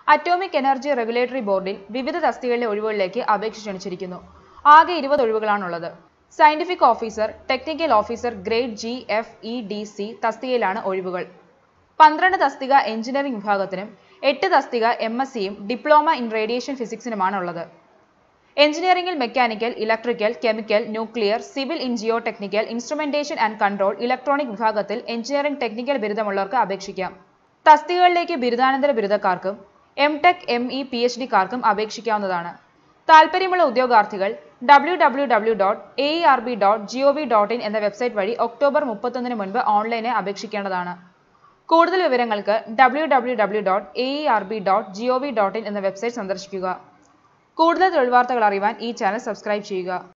atomic energy regulatory ബോർഡിൽ വിവിധ തസ്തികകളിലെ ഒഴിവുകളിലേക്ക് അപേക്ഷ ക്ഷണിച്ചിരിക്കുന്നു ആകെ ഇരുപത് ഒഴിവുകളാണുള്ളത് scientific officer technical officer grade G F E D C തസ്തികയിലാണ് ഒഴിവുകൾ പന്ത്രണ്ട് തസ്തിക എഞ്ചിനീയറിംഗ് വിഭാഗത്തിനും എട്ട് തസ്തിക എം എസ് സിയും ഡിപ്ലോമ ഇൻ റേഡിയേഷൻ ഫിസിക്സിനുമാണ് ഉള്ളത് എഞ്ചിനീയറിംഗിൽ mechanical electrical chemical nuclear civil in geotechnical instrumentation and control electronic വിഭാഗത്തിൽ എഞ്ചിനീയറിംഗ് ടെക്നിക്കൽ ബിരുദമുള്ളവർക്ക് അപേക്ഷിക്കാം തസ്തികകളിലേക്ക് ബിരുദാനന്തര ബിരുദക്കാർക്കും M tech M E P H ഡിക്കാർക്കും അപേക്ഷിക്കാവുന്നതാണ് താല്പര്യമുള്ള ഉദ്യോഗാർത്ഥികൾ W W W dot A R B dot G O V dot in എന്ന വെബ്സൈറ്റ് വഴി ഒക്ടോബർ മുപ്പത്തൊന്നിന് മുൻപ് ഓൺലൈനായി അപേക്ഷിക്കേണ്ടതാണ് കൂടുതൽ വിവരങ്ങൾക്ക് W W W dot A R B dot G O V dot in എന്ന വെബ്സൈറ്റ് സന്ദർശിക്കുക കൂടുതൽ തൊഴിൽ വാർത്തകൾ അറിയുവാൻ ഈ ചാനൽ സബ്സ്ക്രൈബ് ചെയ്യുക